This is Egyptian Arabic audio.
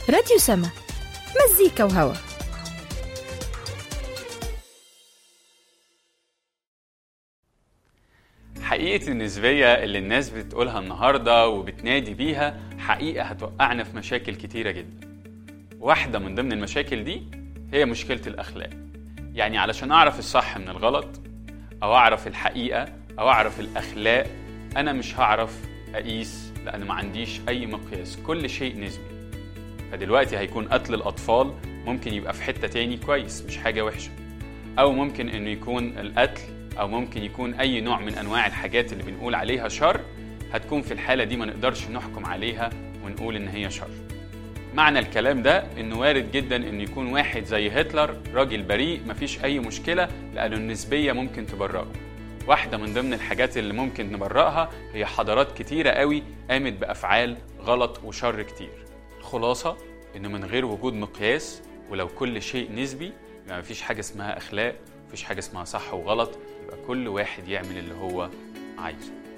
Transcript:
راديو سما مزيكا وهوا حقيقة النسبية اللي الناس بتقولها النهاردة وبتنادي بيها حقيقة هتوقعنا في مشاكل كتيرة جدا واحدة من ضمن المشاكل دي هي مشكلة الأخلاق يعني علشان أعرف الصح من الغلط أو أعرف الحقيقة أو أعرف الأخلاق أنا مش هعرف أقيس لأن ما عنديش أي مقياس كل شيء نسبي فدلوقتي هيكون قتل الأطفال ممكن يبقى في حتة تاني كويس مش حاجة وحشة أو ممكن إنه يكون القتل أو ممكن يكون أي نوع من أنواع الحاجات اللي بنقول عليها شر هتكون في الحالة دي ما نقدرش نحكم عليها ونقول إن هي شر معنى الكلام ده انه وارد جدا انه يكون واحد زي هتلر راجل بريء مفيش اي مشكله لانه النسبيه ممكن تبرئه واحده من ضمن الحاجات اللي ممكن نبرئها هي حضارات كتيره قوي قامت بافعال غلط وشر كتير الخلاصه انه من غير وجود مقياس ولو كل شيء نسبي يبقى مفيش حاجه اسمها اخلاق مفيش حاجه اسمها صح وغلط يبقى كل واحد يعمل اللي هو عايزه